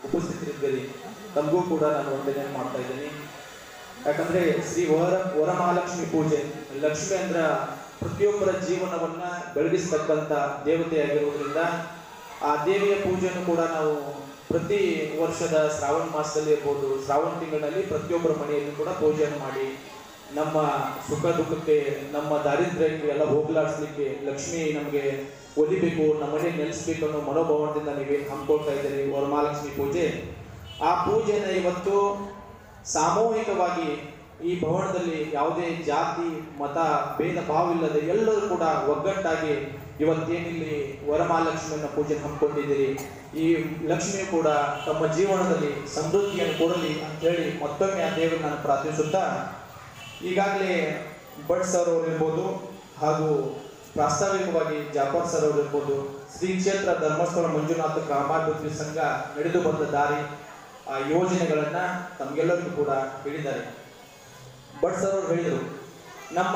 ಉಪಸ್ಥಿತರಿದ್ದೀರಿ ತಮಗೂ ಕೂಡ ನಾನು ವಂದನೆ ಮಾಡ್ತಾ ಇದ್ದೀನಿ ಯಾಕಂದ್ರೆ ಶ್ರೀ ವರ ವರಮಹಾಲಕ್ಷ್ಮಿ ಪೂಜೆ ಲಕ್ಷ್ಮಿ ಅಂದ್ರ ಪ್ರತಿಯೊಬ್ಬರ ಜೀವನವನ್ನ ಬೆಳಗಿಸ್ತಕ್ಕಂಥ ದೇವತೆಯಾಗಿರುವುದರಿಂದ ಆ ದೇವಿಯ ಪೂಜೆಯನ್ನು ಕೂಡ ನಾವು ಪ್ರತಿ ವರ್ಷದ ಶ್ರಾವಣ ಮಾಸದಲ್ಲಿ ಇರ್ಬೋದು ಶ್ರಾವಣ ತಿಂಗಳಲ್ಲಿ ಪ್ರತಿಯೊಬ್ಬರ ಮನೆಯಲ್ಲಿ ಕೂಡ ಪೂಜೆಯನ್ನು ಮಾಡಿ ನಮ್ಮ ಸುಖ ದುಃಖಕ್ಕೆ ನಮ್ಮ ದಾರಿದ್ರ್ಯಕ್ಕೆ ಎಲ್ಲ ಹೋಗ್ಲಾಡಿಸ್ಲಿಕ್ಕೆ ಲಕ್ಷ್ಮಿ ನಮಗೆ ಒಲಿಬೇಕು ನಮ್ಮ ಮನೆ ನೆಲೆಸ್ಬೇಕು ಅನ್ನೋ ಮನೋಭಾವದಿಂದ ನೀವು ಹಮ್ಮಿಕೊಳ್ತಾ ಇದ್ದೀರಿ ವರಮಹಾಲಕ್ಷ್ಮಿ ಪೂಜೆ ಆ ಪೂಜೆನ ಇವತ್ತು ಸಾಮೂಹಿಕವಾಗಿ ಈ ಭವನದಲ್ಲಿ ಯಾವುದೇ ಜಾತಿ ಮತ ಭೇದ ಭಾವವಿಲ್ಲದೆ ಎಲ್ಲರೂ ಕೂಡ ಒಗ್ಗಟ್ಟಾಗಿ ಇವತ್ತೇನಿಲ್ಲಿ ವರಮಹಾಲಕ್ಷ್ಮಿಯನ್ನ ಪೂಜೆ ಹಮ್ಮಿಕೊಂಡಿದ್ದೀರಿ ಈ ಲಕ್ಷ್ಮಿಯು ಕೂಡ ತಮ್ಮ ಜೀವನದಲ್ಲಿ ಸಮೃದ್ಧಿಯನ್ನು ಕೊಡಲಿ ಅಂತ ಹೇಳಿ ಮತ್ತೊಮ್ಮೆ ಆ ದೇವರನ್ನ ನಾನು ಪ್ರಾರ್ಥಿಸುತ್ತಾ ಈಗಾಗಲೇ ಭಟ್ ಸರ್ ಅವರು ಇರ್ಬೋದು ಹಾಗೂ ಪ್ರಾಸ್ತಾವಿಕವಾಗಿ ಜಾಫರ್ ಸರ್ ಅವರು ಇರ್ಬೋದು ಶ್ರೀ ಕ್ಷೇತ್ರ ಧರ್ಮಸ್ಥಳ ಮಂಜುನಾಥ ಗ್ರಾಮಾಭಿವೃದ್ಧಿ ಸಂಘ ನಡೆದು ಬಂದ ದಾರಿ ಆ ಯೋಜನೆಗಳನ್ನ ತಮಗೆಲ್ಲರಿಗೂ ಕೂಡ ಹೇಳಿದ್ದಾರೆ ಭಟ್ ಸರ್ ಅವರು ಹೇಳಿದರು ನಮ್ಮ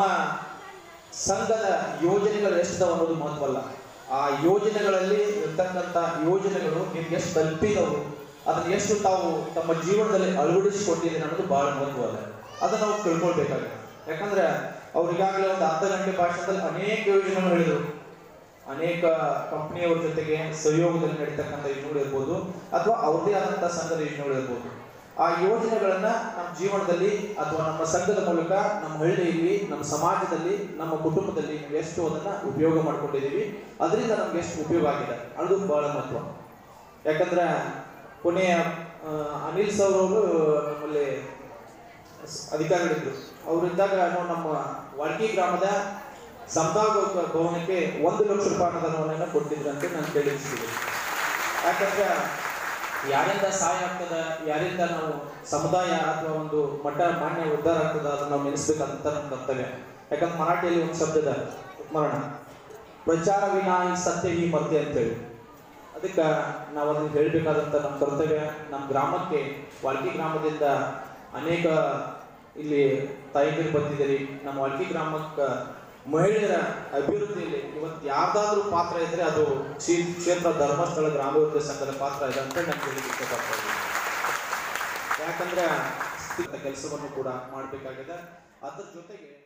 ಸಂಘದ ಯೋಜನೆಗಳು ಎಷ್ಟಿದಾವೆ ಅನ್ನೋದು ಮಹತ್ವಲ್ಲ ಆ ಯೋಜನೆಗಳಲ್ಲಿ ಇರ್ತಕ್ಕಂಥ ಯೋಜನೆಗಳು ನಿಮ್ಗೆ ಎಷ್ಟು ತಲುಪಿದವು ಅದನ್ನ ಎಷ್ಟು ತಾವು ತಮ್ಮ ಜೀವನದಲ್ಲಿ ಅಳವಡಿಸಿಕೊಂಡಿದ್ದೀರಿ ಅನ್ನೋದು ಬಹಳ ಮಹತ್ವ ಅದ ಅದನ್ನ ನಾವು ತಿಳ್ಕೊಳ್ಬೇಕಾಗುತ್ತೆ ಯಾಕಂದ್ರೆ ಅವ್ರು ಈಗಾಗಲೇ ಒಂದು ಅರ್ಧ ಗಂಟೆ ಭಾಷಣದಲ್ಲಿ ಅನೇಕ ಯೋಜನೆಗಳು ಹೇಳಿದರು ಅನೇಕ ಕಂಪನಿಯವರ ಜೊತೆಗೆ ಸಹಯೋಗದಲ್ಲಿ ನಡೀತಕ್ಕಂಥ ಯೋಜನೆಗಳು ಇರ್ಬೋದು ಅಥವಾ ಅವ್ರದೇ ಆದಂತಹ ಸಂಘದ ಯೋಜನೆಗಳು ಇರ್ಬೋದು ಆ ಯೋಜನೆಗಳನ್ನ ನಮ್ಮ ಜೀವನದಲ್ಲಿ ಅಥವಾ ನಮ್ಮ ಸಂಘದ ಮೂಲಕ ನಮ್ಮ ಹಳ್ಳಿಯಲ್ಲಿ ನಮ್ಮ ಸಮಾಜದಲ್ಲಿ ನಮ್ಮ ಕುಟುಂಬದಲ್ಲಿ ನಾವು ಎಷ್ಟು ಅದನ್ನ ಉಪಯೋಗ ಮಾಡ್ಕೊಂಡಿದ್ದೀವಿ ಅದರಿಂದ ನಮ್ಗೆ ಎಷ್ಟು ಉಪಯೋಗ ಆಗಿದೆ ಅನ್ನೋದು ಬಹಳ ಮಹತ್ವ ಯಾಕಂದ್ರೆ ಕೊನೆಯ ಆ, ಅನಿಲ್ ಸರ್ ಅವರು ನಮ್ಮಲ್ಲಿ ಸ್- ಅಧಿಕಾರಿಗಳಿದ್ರು ಅವರಿದ್ದಾಗ ನಾವು ನಮ್ಮ ವಾಡ್ಕಿ ಗ್ರಾಮದ ಸಮುದಾಯ ಭವನಕ್ಕೆ ಒಂದು ಲಕ್ಷ ರೂಪಾಯಿ ಅನುದಾನವನ್ನು ಕೊಟ್ಟಿದ್ರು ಅಂತ ನಾನು ಕೇಳಿಸ್ತೀನಿ ಯಾಕಂದ್ರೆ ಯಾರಿಂದ ಸಹಾಯ ಆಗ್ತದ ಯಾರಿಂದ ನಾವು ಸಮುದಾಯ ಅಥವಾ ಒಂದು ಮಠ ಮಾನ್ಯ ಉದ್ಧಾರ ಆಗ್ತದ ಅದನ್ನ ನಾವು ನೆನೆಸ್ಬೇಕಂತ ನಮ್ಮ ಕರ್ತವ್ಯ ಯಾಕಂದ್ರೆ ಮರಾಠಿಯಲ್ಲಿ ಒಂದು ಶಬ್ದ ಇದೆ ಸ್ಮರಣ ಪ್ರಚಾರ ವಿನಾ ಈ ಸತ್ಯ ಈ ಮರ್ತೆ ಅಂತೇಳಿ ಅದಕ್ಕೆ ನಾವು ಅದನ್ನ ಹೇಳಬೇಕಾದಂಥ ನಮ್ಮ ಕರ್ತವ್ಯ ನಮ್ಮ ಗ್ರಾಮಕ್ಕೆ ವಾಲ್ಕಿ ಗ್ರಾಮದಿಂದ ಅನೇಕ ಇಲ್ಲಿ ತಾಯಂದಿರು ಬಂದಿದ್ದೀರಿ ನಮ್ಮ ವಾಲ್ಕಿ ಗ್ರಾಮಕ್ಕೆ ಮಹಿಳೆಯರ ಅಭಿವೃದ್ಧಿಯಲ್ಲಿ ಇವತ್ತು ಯಾರ್ದಾದ್ರೂ ಪಾತ್ರ ಇದ್ರೆ ಅದು ಶ್ರೀ ಕ್ಷೇತ್ರ ಧರ್ಮಸ್ಥಳ ಗ್ರಾಮಾಭಿವೃದ್ಧಿ ಸಂಘದ ಪಾತ್ರ ಇದೆ ಅಂತ ನಾನು ಹೇಳಲಿಕ್ಕೆ ಇಷ್ಟಪಡ್ತಾ ಇದ್ದೀನಿ ಯಾಕಂದ್ರೆ ಕೆಲಸವನ್ನು ಕೂಡ ಮಾಡಬೇಕಾಗಿದೆ ಅದ್ರ ಜೊತೆಗೆ